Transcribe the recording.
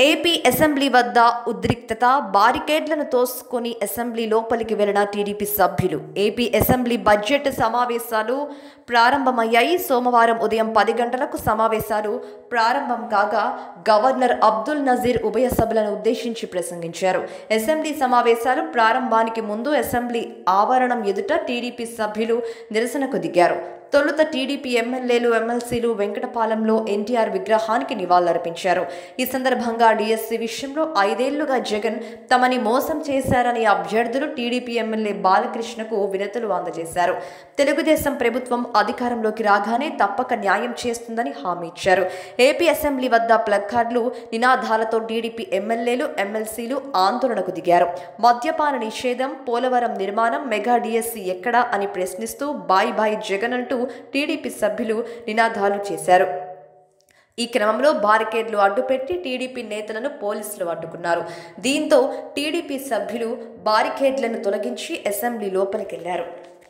AP assembly వద్ద ఉద్రిక్తత బారికేడ్లను తోసుకొని assembly లోపలికి వెళ్లిన టీడీపీ సభ్యులు ఏపీ అసెంబ్లీ బడ్జెట్ సమావేశాలు ప్రారంభమయ్యాయి సోమవారం ఉదయం పది గంటలకు సమావేశాలు ప్రారంభం కాగా గవర్నర్ అబ్దుల్ నజీర్ ఉభయ సభలను ఉద్దేశించి ప్రసంగించారు అసెంబ్లీ సమావేశాలు ప్రారంభానికి ముందు అసెంబ్లీ ఆవరణం ఎదుట టీడీపీ సభ్యులు నిరసనకు దిగారు తొలుత టీడీపీ ఎమ్మెల్యేలు ఎమ్మెల్సీలు వెంకటపాలెంలో ఎన్టీఆర్ విగ్రహానికి నివాళులర్పించారు ఈ సందర్భంగా డిఎస్సి విషయంలో ఐదేళ్లుగా జగన్ తమని మోసం చేశారని అభ్యర్థులు టీడీపీ ఎమ్మెల్యే బాలకృష్ణకు వినతులు అందజేశారు తెలుగుదేశం ప్రభుత్వం అధికారంలోకి రాగానే తప్పక న్యాయం చేస్తుందని హామీ ఇచ్చారు ఏపీ అసెంబ్లీ వద్ద ప్లగ్కార్డులు నినాదాలతో టీడీపీ ఎమ్మెల్యేలు ఎమ్మెల్సీలు ఆందోళనకు దిగారు మద్యపాన నిషేధం పోలవరం నిర్మాణం మెగా డిఎస్సి ఎక్కడా అని ప్రశ్నిస్తూ బాయ్ బాయ్ జగన్ అంటూ టీడీపీ సభ్యులు నినాదాలు చేశారు ఈ క్రమంలో బారికేడ్లు అడ్డుపెట్టి టీడీపీ నేతలను పోలీసులు అడ్డుకున్నారు దీంతో టీడీపీ సభ్యులు బారికేడ్లను తొలగించి అసెంబ్లీ లోపలికెళ్లారు